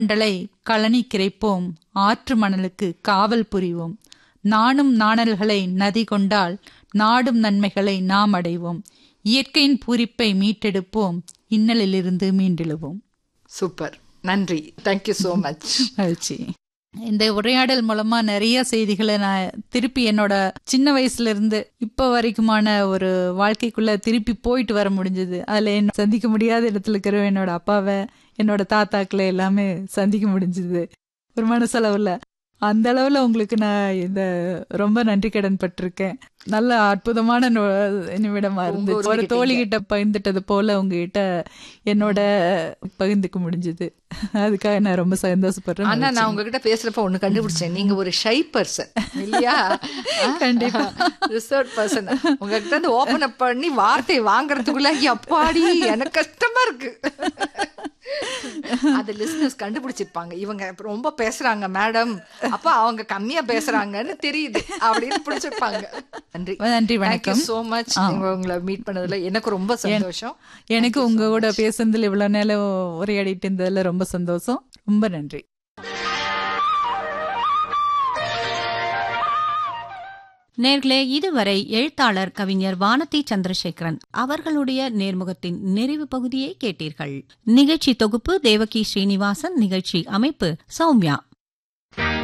Mandalay களனி கிரைப்போம் ஆற்று மணலுக்கு காவல் புரிவோம் நாணும் நாணல்களை நதி கொண்டால் நாடும் நன்மைகளை நாம் அடைவோம் இயற்கையின் பூரிப்பை மீட்டெடுப்போம் இன்னலிலிருந்து மீண்டெழுவோம் சூப்பர் நன்றி தேங்க்யூ ஸோ மச் மகிழ்ச்சி இந்த உரையாடல் மூலமா நிறைய செய்திகளை நான் திருப்பி என்னோட சின்ன வயசுல இருந்து இப்ப வரைக்குமான ஒரு வாழ்க்கைக்குள்ள திருப்பி போயிட்டு வர முடிஞ்சது அதுல என்ன சந்திக்க முடியாத இடத்துல இருக்கிற என்னோட அப்பாவை என்னோட தாத்தாக்களை எல்லாமே சந்திக்க முடிஞ்சது ஒரு மனசளவுல அந்த அளவுல உங்களுக்கு நான் இந்த ரொம்ப நன்றி கடன் பட்டிருக்கேன் நல்ல அற்புதமான நொ- நிமிடமா இருந்து ஒரு உருவாக்கிட்டீங்க. தோழி கிட்ட பகிர்ந்துட்டது போல உங்ககிட்ட என்னோட பகிர்ந்துக்க முடிஞ்சது அதுக்காக நான் ரொம்ப சந்தோஷப்படுறேன் ஆனா நான் உங்ககிட்ட பேசுறப்ப ஒண்ணு கண்டுபிடிச்சேன் நீங்க ஒரு ஷை பர்சன் இல்லையா கண்டிப்பா. ரிசர்வ் பர்சன் உங்ககிட்ட இருந்து ஓபன் அப் பண்ணி வார்த்தை வாங்குறதுக்குள்ள அப்பாடி எனக்கு கஷ்டமா இருக்கு அது லிஸ்னஸ் கண்டுபிடிச்சிருப்பாங்க இவங்க ரொம்ப பேசுறாங்க மேடம் அப்ப அவங்க கம்மியா பேசுறாங்கன்னு தெரியுது அப்படின்னு பிடிச்சிருப்பாங்க நன்றி நன்றி வணக்கம் சோ மச் உங்களை மீட் பண்ணதுல எனக்கு ரொம்ப சந்தோஷம் எனக்கு உங்க கூட பேசுனதுல இவ்வளவு நேரம் உரையாடிட்டு இருந்ததுல ரொம்ப சந்தோஷம் ரொம்ப நன்றி நேர்களே இதுவரை எழுத்தாளர் கவிஞர் வானதி சந்திரசேகரன் அவர்களுடைய நேர்முகத்தின் நிறைவு பகுதியை கேட்டீர்கள் நிகழ்ச்சி தொகுப்பு தேவகி ஸ்ரீனிவாசன் நிகழ்ச்சி அமைப்பு சௌமியா